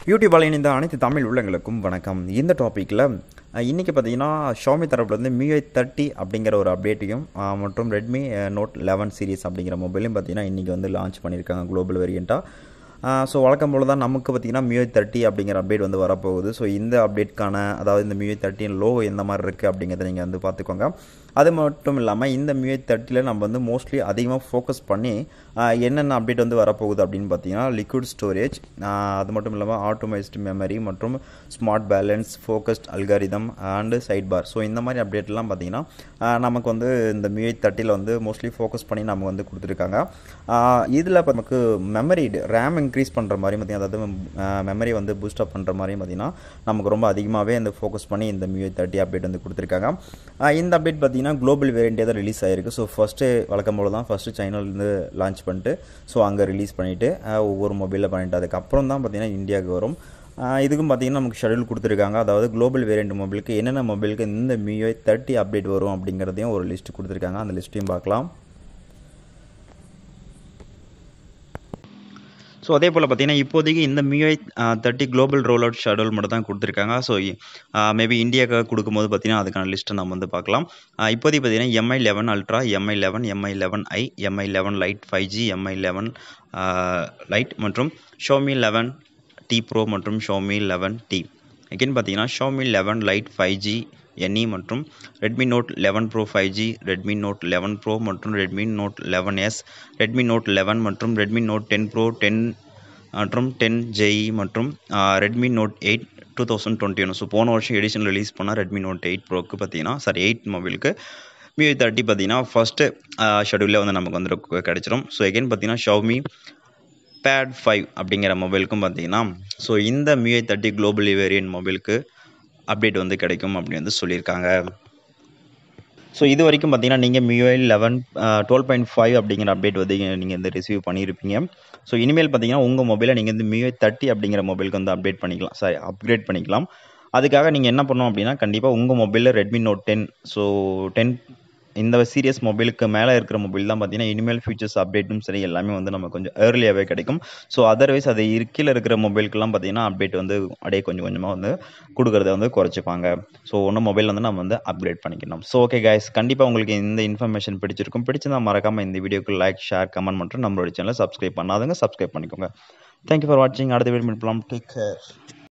யூடியூபால் இணைந்த அனைத்து தமிழ் உள்ளங்களுக்கும் வணக்கம் இந்த டாப்பிக்கில் இன்றைக்கி பார்த்தீங்கன்னா ஷாமி தரப்புலேருந்து மியூஐ தேர்ட்டி அப்படிங்கிற ஒரு அப்டேட்டையும் அஹ், மற்றும் ரெட்மி நோட் லெவன் சீரிஸ் அப்படிங்கிற மொபைலையும் பார்த்தீங்கன்னா இன்றைக்கி வந்து லான்ச் பண்ணியிருக்காங்க குளோபல் வேரியண்ட்டாக ஸோ வழக்கம் போல தான் நமக்கு பார்த்தீங்கன்னா மியூஐ தேர்ட்டி அப்படிங்கிற அப்டேட் வந்து வரப்போகுது ஸோ இந்த அப்டேட்க்கான அதாவது இந்த மியூஐ தேர்ட்டின் லோகோ எந்த மாதிரி இருக்குது அப்படிங்கிறத நீங்கள் வந்து பார்த்துக்கோங்க அது மட்டும் இல்லாமல் இந்த மியூஐ தேர்ட்டியில் நம்ம வந்து மோஸ்ட்லி அதிகமாக ஃபோக்கஸ் பண்ணி ஆஹ், என்னென்ன அப்டேட் வந்து வரப்போகுது அப்படின்னு பார்த்தீங்கன்னா லிக்விட் ஸ்டோரேஜ் அது மட்டும் இல்லாமல் ஆட்டோமைஸ்டு மெமரி மற்றும் smart balance focused algorithm and side bar so இந்த மாதிரி அப்டேட்லாம் பார்த்தீங்கன்னா ஆஹ், நமக்கு வந்து இந்த மியூஐ தேர்ட்டியில் வந்து மோஸ்ட்லி ஃபோக்கஸ் பண்ணி நமக்கு வந்து கொடுத்துருக்காங்க இதில் நமக்கு மெமரி ரேம் இன்க்ரீஸ் பண்ணுற மாதிரி பார்த்தீங்கன்னா அதாவது மெமரி வந்து பூஸ்டப் பண்ணுற மாதிரியும் பார்த்தீங்கன்னா நமக்கு ரொம்ப அதிகமாகவே இந்த ஃபோக்கஸ் பண்ணி இந்த மியூஐ தேர்ட்டி அப்டேட் வந்து கொடுத்துருக்காங்க ஆஹ் இந்த அப்டேட் பார்த்தீங்கன்னா குளோபல் வேரியண்டே தான் ரிலீஸ் ஆயிருக்கு ஸோ ஃபஸ்ட்டு வழக்கம் போல தான் ஃபஸ்ட்டு சைனாலேருந்து லான்ச் பண்ணிட்டு ஸோ அங்கே ரிலீஸ் பண்ணிவிட்டு ஒவ்வொரு மொபைலில் பண்ணிட்டு அதுக்கப்புறம் தான் பார்த்தீங்கன்னா இந்தியாவுக்கு வரும் ஆஹ் இதுக்கும் பார்த்தீங்கன்னா நமக்கு ஷெடியூல் கொடுத்துருக்காங்க அதாவது குளோபல் வேரியண்ட் மொபைலுக்கு என்னென்ன மொபைலுக்கு இந்த மியூஐ தேர்ட்டி அப்டேட் வரும் அப்படிங்கிறதையும் ஒரு லிஸ்ட் கொடுத்துருக்காங்க அந்த லிஸ்ட்டையும் பார்க்கலாம் ஸோ அதே போல் பார்த்தீங்கன்னா இப்போதைக்கு இந்த MIUI thirty global roll out schedule மட்டும் தான் கொடுத்துருக்காங்க ஸோ மேபி இந்தியாவுக்கு கொடுக்கும்போது பார்த்தீங்கன்னா அதுக்கான லிஸ்ட்டை நம்ம வந்து பார்க்கலாம் ஆஹ் இப்போதைக்கு பார்த்தீங்கன்னா Mi eleven ultra Mi eleven Mi eleven i Mi eleven lite five G Mi eleven lite மற்றும் ஷோமி லெவன் டி ப்ரோ மற்றும் ஷோமி லெவன் டி அகைன் பார்த்தீங்கன்னா Xiaomi eleven lite five G NE மற்றும் Redmi note eleven pro five G Redmi note eleven pro மற்றும் Redmi note eleven S Redmi note eleven மற்றும் Redmi note ten pro ten மற்றும் ten JE மற்றும் Redmi note eight two thousand twenty one so போன வருஷம் edition release பண்ண Redmi note eight ப்ரோக்கு பார்த்தீங்கன்னா sorry eight மொபைலுக்கு மியூ தேர்ட்டி பார்த்தீங்கன்னா ஃபஸ்ட்டு ஷெடியூலில் வந்து நமக்கு வந்து கிடச்சிரும் ஸோ எகைன் பார்த்தீங்கன்னா ஷவுமி பேட் ஃபைவ் அப்படிங்கிற மொபைலுக்கும் பார்த்தீங்கன்னா ஸோ இந்த மியூஐ தேர்ட்டி குளோபல் வேரியன்ட் மொபைலுக்கு அப்டேட் வந்து கிடைக்கும் அப்படி வந்து சொல்லியிருக்காங்க ஸோ இது வரைக்கும் பார்த்தீங்கன்னா நீங்கள் MIUI eleven twelve point five அப்படிங்கிற அப்டேட் வந்து நீங்கள் வந்து ரிசீவ் பண்ணியிருப்பீங்க ஸோ இனிமேல் பார்த்தீங்கன்னா உங்கள் மொபைலை நீங்கள் வந்து மியூஐ தேர்ட்டி அப்படிங்கிற மொபைலுக்கு வந்து அப்டேட் பண்ணிக்கலாம் சாரி அப்கிரேட் பண்ணிக்கலாம் அதுக்காக நீங்கள் என்ன பண்ணணும் அப்படின்னா கண்டிப்பாக உங்கள் மொபைலில் Redmi note ten so ten இந்த சீரியஸ் மொபைலுக்கு மேலே இருக்கிற மொபைல் தான் பார்த்தீங்கன்னா இனிமேல் ஃபியூச்சர்ஸ் அப்டேட்டும் சரி எல்லாமே வந்து நமக்கு கொஞ்சம் ஏர்லியாகவே கிடைக்கும் ஸோ அதர்வைஸ் அது இரு- கீழே இருக்கிற மொபைலுக்கெல்லாம் பார்த்தீங்கன்னா அப்டேட் வந்து அப்படியே கொஞ்சம் கொஞ்சமாக வந்து கொடுக்குறத வந்து குறைச்சிப்பாங்க ஸோ ஒன்று மொபைல் வந்து நம்ம வந்து அப்கிரேட் பண்ணிக்கணும் ஸோ ஓகே கைஸ் கண்டிப்பாக உங்களுக்கு இந்த இன்ஃபர்மேஷன் பிடிச்சிருக்கும் பிடிச்சிருந்தா மறக்காமல் இந்த வீடியோக்கு லைக் ஷேர் கமெண்ட் மற்றும் நம்மளோட சேனலை சப்ஸ்கிரைப் பண்ணாதவங்க சப்ஸ்கிரைப் பண்ணிக்கோங்க தேங்க்யூ ஃபார் வாட்சிங் அடுத்த வீடியோ மீட் பண்ணலாம் டேக் கேர்